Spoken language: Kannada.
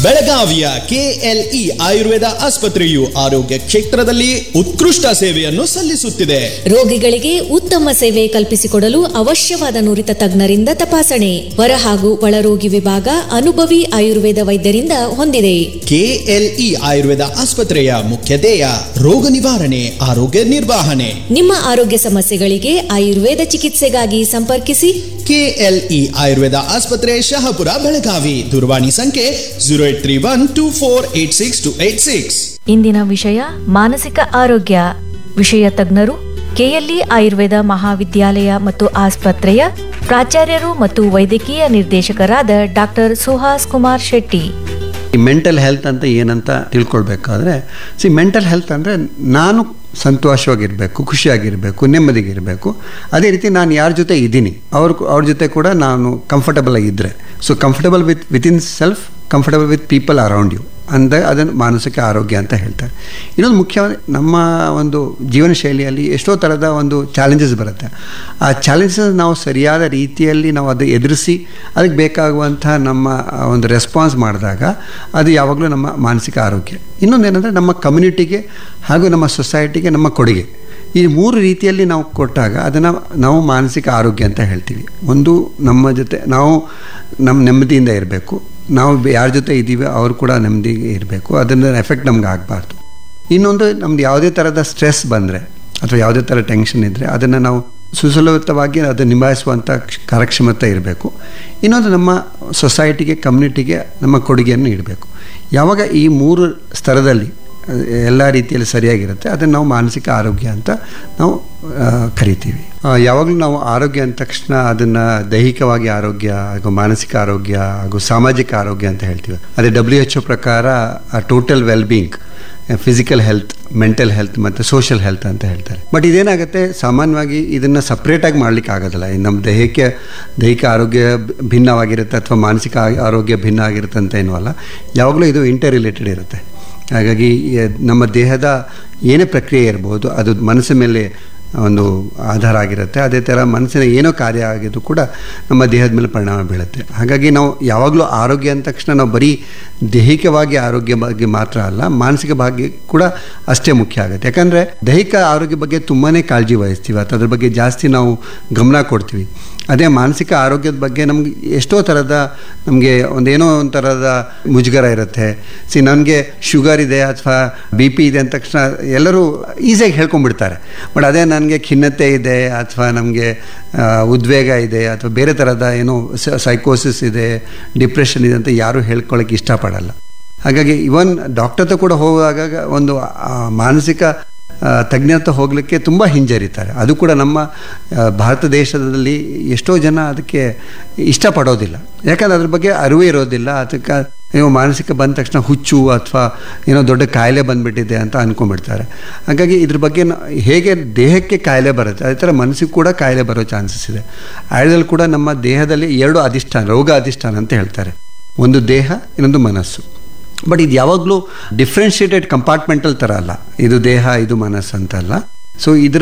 ಬೆಳಗಾವಿಯ ಕೆಎಲ್ಇ ಆಯುರ್ವೇದ ಆಸ್ಪತ್ರೆಯು ಆರೋಗ್ಯ ಕ್ಷೇತ್ರದಲ್ಲಿ ಉತ್ಕೃಷ್ಟ ಸೇವೆಯನ್ನು ಸಲ್ಲಿಸುತ್ತಿದೆ ರೋಗಿಗಳಿಗೆ ಉತ್ತಮ ಸೇವೆ ಕಲ್ಪಿಸಿಕೊಡಲು ಅವಶ್ಯವಾದ ನುರಿತ ತಜ್ಞರಿಂದ ತಪಾಸಣೆ ಹೊರ ಹಾಗೂ ಒಳರೋಗಿ ವಿಭಾಗ ಅನುಭವಿ ಆಯುರ್ವೇದ ವೈದ್ಯರಿಂದ ಹೊಂದಿದೆ ಕೆಎಲ್ಇ ಆಯುರ್ವೇದ ಆಸ್ಪತ್ರೆಯ ಮುಖ್ಯ ಧ್ಯೇಯ ರೋಗ ನಿವಾರಣೆ ಆರೋಗ್ಯ ನಿರ್ವಹಣೆ ನಿಮ್ಮ ಆರೋಗ್ಯ ಸಮಸ್ಯೆಗಳಿಗೆ ಆಯುರ್ವೇದ ಚಿಕಿತ್ಸೆಗಾಗಿ ಸಂಪರ್ಕಿಸಿ ಕೆಎಲ್ಇ ಆಯುರ್ವೇದ ಆಸ್ಪತ್ರೆ ಶಹಾಪುರ ಬೆಳಗಾವಿ ದೂರವಾಣಿ ಸಂಖ್ಯೆ zero eight three one two four eight six two eight six ಇಂದಿನ ವಿಷಯ ಮಾನಸಿಕ ಆರೋಗ್ಯ ವಿಷಯ ತಜ್ಞರು ಕೆಎಲ್ಇ ಆಯುರ್ವೇದ ಮಹಾವಿದ್ಯಾಲಯ ಮತ್ತು ಆಸ್ಪತ್ರೆಯ ಪ್ರಾಚಾರ್ಯರು ಮತ್ತು ವೈದ್ಯಕೀಯ ನಿರ್ದೇಶಕರಾದ ಡಾಕ್ಟರ್ ಸುಹಾಸ್ ಕುಮಾರ್ ಶೆಟ್ಟಿ ಈ ಮೆಂಟಲ್ ಹೆಲ್ತ್ ಅಂತ ಏನಂತ ತಿಳ್ಕೊಳ್ಬೇಕಾದ್ರೆ ಸಿ ಮೆಂಟಲ್ ಹೆಲ್ತ್ ಅಂದರೆ ನಾನು ಸಂತೋಷವಾಗಿರಬೇಕು ಖುಷಿಯಾಗಿರಬೇಕು ನೆಮ್ಮದಿಗಿರಬೇಕು ಅದೇ ರೀತಿ ನಾನು ಯಾರ ಜೊತೆ ಇದ್ದೀನಿ ಅವ್ರ ಅವ್ರ ಜೊತೆ ಕೂಡ ನಾನು ಕಂಫರ್ಟಬಲ್ ಆಗಿದ್ದರೆ so comfortable with within self comfortable with people around you ಅಂದ ಅದನ್ನು ಮಾನಸಿಕ ಆರೋಗ್ಯ ಅಂತ ಹೇಳ್ತಾರೆ ಇನ್ನೊಂದು ಮುಖ್ಯವಾಗಿ ನಮ್ಮ ಒಂದು ಜೀವನ ಶೈಲಿಯಲ್ಲಿ ಎಷ್ಟೋ ಥರದ ಒಂದು ಚಾಲೆಂಜಸ್ ಬರುತ್ತೆ ಆ ಚಾಲೆಂಜಸ್ ನಾವು ಸರಿಯಾದ ರೀತಿಯಲ್ಲಿ ನಾವು ಅದು ಎದುರಿಸಿ ಅದಕ್ಕೆ ಬೇಕಾಗುವಂಥ ನಮ್ಮ ಆ ಒಂದು ರೆಸ್ಪಾನ್ಸ್ ಮಾಡಿದಾಗ ಅದು ಯಾವಾಗಲೂ ನಮ್ಮ ಮಾನಸಿಕ ಆರೋಗ್ಯ ಇನ್ನೊಂದು ಏನಂದರೆ ನಮ್ಮ ಕಮ್ಯುನಿಟಿಗೆ ಹಾಗೂ ನಮ್ಮ ಸೊಸೈಟಿಗೆ ನಮ್ಮ ಕೊಡುಗೆ ಈ ಮೂರು ರೀತಿಯಲ್ಲಿ ನಾವು ಕೊಟ್ಟಾಗ ಅದನ್ನು ನಾವು ಮಾನಸಿಕ ಆರೋಗ್ಯ ಅಂತ ಹೇಳ್ತೀವಿ ಒಂದು ನಮ್ಮ ಜೊತೆ ನಾವು ನಮ್ಮ ನೆಮ್ಮದಿಯಿಂದ ಇರಬೇಕು ನಾವು ಯಾರ ಜೊತೆ ಇದ್ದೀವಿ ಅವರು ಕೂಡ ನೆಮ್ಮದಿಗೆ ಇರಬೇಕು ಅದನ್ನು ಎಫೆಕ್ಟ್ ನಮ್ಗೆ ಆಗಬಾರ್ದು ಇನ್ನೊಂದು ನಮ್ದು ಯಾವುದೇ ಥರದ ಸ್ಟ್ರೆಸ್ ಬಂದರೆ ಅಥವಾ ಯಾವುದೇ ಥರ ಟೆನ್ಷನ್ ಇದ್ದರೆ ಅದನ್ನು ನಾವು ಸುಸಲಭವಾಗಿ ಅದು ನಿಭಾಯಿಸುವಂಥ ಕಾರ್ಯಕ್ಷಮತೆ ಇರಬೇಕು ಇನ್ನೊಂದು ನಮ್ಮ ಸೊಸೈಟಿಗೆ ಕಮ್ಯುನಿಟಿಗೆ ನಮ್ಮ ಕೊಡುಗೆಯನ್ನು ನೀಡಬೇಕು ಯಾವಾಗ ಈ ಮೂರು ಸ್ತರದಲ್ಲಿ ಎಲ್ಲ ರೀತಿಯಲ್ಲಿ ಸರಿಯಾಗಿರುತ್ತೆ ಅದನ್ನು ನಾವು ಮಾನಸಿಕ ಆರೋಗ್ಯ ಅಂತ ನಾವು ಆ, ಕರಿತೀವಿ ಆ, ಯಾವಾಗಲೂ ನಾವು ಆರೋಗ್ಯ ಅಂದ ತಕ್ಷಣ ಅದನ್ನು ದೈಹಿಕವಾಗಿ ಆರೋಗ್ಯ ಹಾಗೂ ಮಾನಸಿಕ ಆರೋಗ್ಯ ಹಾಗೂ ಸಾಮಾಜಿಕ ಆರೋಗ್ಯ ಅಂತ ಹೇಳ್ತೀವಿ ಅದೇ ಡಬ್ಲ್ಯೂ ಎಚ್ ಒ ಪ್ರಕಾರ total wellbeing physical health mental health ಮತ್ತು ಸೋಷಿಯಲ್ ಹೆಲ್ತ್ ಅಂತ ಹೇಳ್ತಾರೆ ಬಟ್ ಇದೇನಾಗುತ್ತೆ ಸಾಮಾನ್ಯವಾಗಿ ಇದನ್ನು ಸಪ್ರೇಟಾಗಿ ಮಾಡಲಿಕ್ಕೆ ಆಗೋದಿಲ್ಲ ಈ ನಮ್ಮ ದೇಹಕ್ಕೆ ದೈಹಿಕ ಆರೋಗ್ಯ ಭಿನ್ನವಾಗಿರುತ್ತೆ ಅಥವಾ ಮಾನಸಿಕ ಆ- ಆರೋಗ್ಯ ಭಿನ್ನ ಆಗಿರುತ್ತೆ ಅಂತ ಏನೂ ಅಲ್ಲ ಯಾವಾಗಲೂ ಇದು ಇಂಟರ್ ರಿಲೇಟೆಡ್ ಇರುತ್ತೆ ಹಾಗಾಗಿ ಈ ನಮ್ಮ ದೇಹದ ಏನೇ ಪ್ರಕ್ರಿಯೆ ಇರ್ಬೋದು ಅದು ಮನಸ್ಸಿನ ಮೇಲೆ ಒಂದು ಆಧಾರ ಆಗಿರುತ್ತೆ ಅದೇ ಥರ ಮನಸ್ಸಿನ ಏನೋ ಕಾರ್ಯ ಆಗಿದ್ದು ಕೂಡ ನಮ್ಮ ದೇಹದ ಮೇಲೆ ಪರಿಣಾಮ ಬೀಳುತ್ತೆ ಹಾಗಾಗಿ ನಾವು ಯಾವಾಗಲೂ ಆರೋಗ್ಯ ಅಂದ ತಕ್ಷಣ ನಾವು ಬರೀ ದೈಹಿಕವಾಗಿ ಆರೋಗ್ಯ ಬಗ್ಗೆ ಮಾತ್ರ ಅಲ್ಲ ಮಾನಸಿಕ ಭಾಗ್ಯ ಕೂಡ ಅಷ್ಟೇ ಮುಖ್ಯ ಆಗುತ್ತೆ ಯಾಕಂದರೆ ದೈಹಿಕ ಆರೋಗ್ಯ ಬಗ್ಗೆ ತುಂಬಾ ಕಾಳಜಿ ವಹಿಸ್ತೀವಿ ಅಥವಾ ಅದ್ರ ಬಗ್ಗೆ ಜಾಸ್ತಿ ನಾವು ಗಮನ ಕೊಡ್ತೀವಿ ಅದೇ ಮಾನಸಿಕ ಆರೋಗ್ಯದ ಬಗ್ಗೆ ನಮ್ಗೆ ಎಷ್ಟೋ ಥರದ ನಮಗೆ ಒಂದೇನೋ ಒಂಥರದ ಮುಜುಗರ ಇರುತ್ತೆ ಸಿ ನನಗೆ ಶುಗರ್ ಇದೆ ಅಥವಾ ಬಿ ಪಿ ಇದೆ ಅಂದ ತಕ್ಷಣ ಎಲ್ಲರೂ ಈಸಿಯಾಗಿ ಹೇಳ್ಕೊಂಡ್ಬಿಡ್ತಾರೆ ಬಟ್ ಅದೇ ನನಗೆ ಖಿನ್ನತೆ ಇದೆ ಅಥವಾ ನಮಗೆ ಉದ್ವೇಗ ಇದೆ ಅಥವಾ ಬೇರೆ ಥರದ ಏನೋ ಸೈಕೋಸಿಸ್ ಇದೆ ಡಿಪ್ರೆಷನ್ ಇದೆ ಅಂತ ಯಾರೂ ಹೇಳ್ಕೊಳ್ಳೋಕೆ ಇಷ್ಟಪಡಲ್ಲ ಹಾಗಾಗಿ ಇವನ್ ಡಾಕ್ಟರ್ ಹತ್ರ ಕೂಡ ಹೋಗುವಾಗ ಒಂದು ಆ, ಮಾನಸಿಕ ಆ, ತಜ್ಞರ ಹತ್ರ ಹೋಗಲಿಕ್ಕೆ ತುಂಬ ಹಿಂಜರಿತಾರೆ ಅದು ಕೂಡ ನಮ್ಮ ಆ, ಭಾರತ ದೇಶದಲ್ಲಿ ಎಷ್ಟೋ ಜನ ಅದಕ್ಕೆ ಇಷ್ಟಪಡೋದಿಲ್ಲ ಯಾಕಂದ್ರೆ ಅದ್ರ ಬಗ್ಗೆ ಅರಿವೇ ಇರೋದಿಲ್ಲ ಅದಕ್ಕೆ ನೀವು ಮಾನಸಿಕ ಬಂದ ತಕ್ಷಣ ಹುಚ್ಚು ಅಥವಾ ಏನೋ ದೊಡ್ಡ ಕಾಯಿಲೆ ಬಂದುಬಿಟ್ಟಿದೆ ಅಂತ ಅಂದ್ಕೊಂಡ್ಬಿಡ್ತಾರೆ ಹಾಗಾಗಿ ಇದ್ರ ಬಗ್ಗೆ ನ- ಹೇಗೆ ದೇಹಕ್ಕೆ ಕಾಯಿಲೆ ಬರುತ್ತೆ ಅದೇ ಥರ ಮನಸ್ಸಿಗೆ ಕೂಡ ಕಾಯಿಲೆ ಬರೋ ಚಾನ್ಸಸ್ ಇದೆ ಆಯುರ್ವೇದದಲ್ಲಿ ಕೂಡ ನಮ್ಮ ದೇಹದಲ್ಲಿ ಎರಡು ಅಧಿಷ್ಠಾನ ರೋಗ ಅಧಿಷ್ಠಾನ ಅಂತ ಹೇಳ್ತಾರೆ ಒಂದು ದೇಹ ಇನ್ನೊಂದು ಮನಸ್ಸು ಬಟ್ ಇದು ಯಾವಾಗಲೂ ಡಿಫ್ರೆನ್ಷಿಯೇಟೆಡ್ ಕಂಪಾರ್ಟ್ಮೆಂಟಲ್ ಥರ ಅಲ್ಲ ಇದು ದೇಹ ಇದು ಮನಸ್ಸು ಅಂತ ಅಲ್ಲ ಸೊ ಇದರ